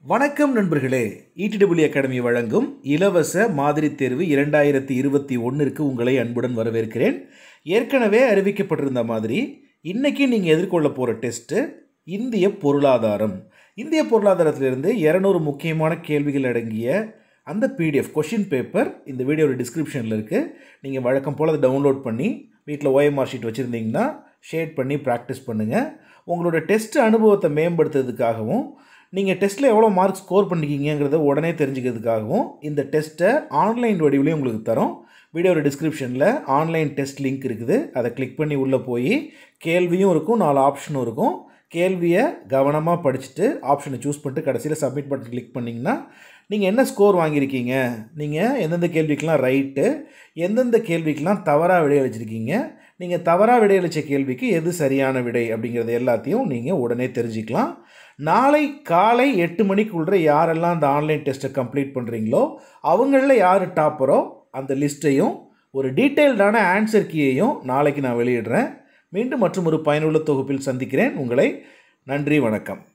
வணக்கம் நண்பர்களே ETW academy வழங்கும் இலவச மாதிரி தேர்வு இரண்டாயிரத்தி இருபத்தி ஒன்றிற்கு உங்களை அன்புடன் வரவேற்கிறேன் ஏற்கனவே அறிவிக்கப்பட்டிருந்த மாதிரி இன்றைக்கி நீங்கள் எதிர்கொள்ள போகிற டெஸ்ட்டு இந்திய பொருளாதாரம் இந்திய பொருளாதாரத்திலிருந்து இரநூறு முக்கியமான கேள்விகள் அடங்கிய அந்த பிடிஎஃப் கொஷின் பேப்பர் இந்த வீடியோட டிஸ்கிரிப்ஷனில் இருக்குது நீங்கள் வழக்கம் போல் அதை டவுன்லோட் பண்ணி வீட்டில் ஓஎம்ஆர் ஷீட் வச்சுருந்தீங்கன்னா ஷேட் பண்ணி ப்ராக்டிஸ் பண்ணுங்கள் உங்களோட டெஸ்ட் அனுபவத்தை மேம்படுத்துறதுக்காகவும் நீங்கள் டெஸ்ட்டில் எவ்வளோ மார்க் ஸ்கோர் பண்ணிக்கிங்கிறத உடனே தெரிஞ்சுக்கிறதுக்காகவும் இந்த டெஸ்ட்டை ஆன்லைன் வடிவிலையும் உங்களுக்கு தரோம் வீடியோட டிஸ்கிரிப்ஷனில் ஆன்லைன் டெஸ்ட் லிங்க் இருக்குது அதை கிளிக் பண்ணி உள்ளே போய் கேள்வியும் இருக்கும் நாலு ஆப்ஷனும் இருக்கும் கேள்வியை கவனமாக படிச்சுட்டு ஆப்ஷனை சூஸ் பண்ணிட்டு கடைசியில் சப்மிட் பட்டன் கிளிக் பண்ணிங்கன்னா நீங்கள் என்ன ஸ்கோர் வாங்கியிருக்கீங்க நீங்கள் எந்தெந்த கேள்விக்கெலாம் ரைட்டு எந்தெந்த கேள்விக்கெலாம் தவறாக விடையளிச்சிருக்கீங்க நீங்கள் தவறாக விடையளித்த கேள்விக்கு எது சரியான விடை அப்படிங்கிறது எல்லாத்தையும் நீங்கள் உடனே தெரிஞ்சுக்கலாம் நாளை காலை எட்டு மணிக்குள்ளே யாரெல்லாம் அந்த ஆன்லைன் டெஸ்ட்டை கம்ப்ளீட் பண்ணுறீங்களோ அவங்களில் யார் டாப்பரோ அந்த லிஸ்ட்டையும் ஒரு டீட்டெயில்டான ஆன்சர் கீயையும் நாளைக்கு நான் வெளியிடுறேன் மீண்டும் மற்றும் ஒரு பயனுள்ள தொகுப்பில் சந்திக்கிறேன் உங்களை நன்றி வணக்கம்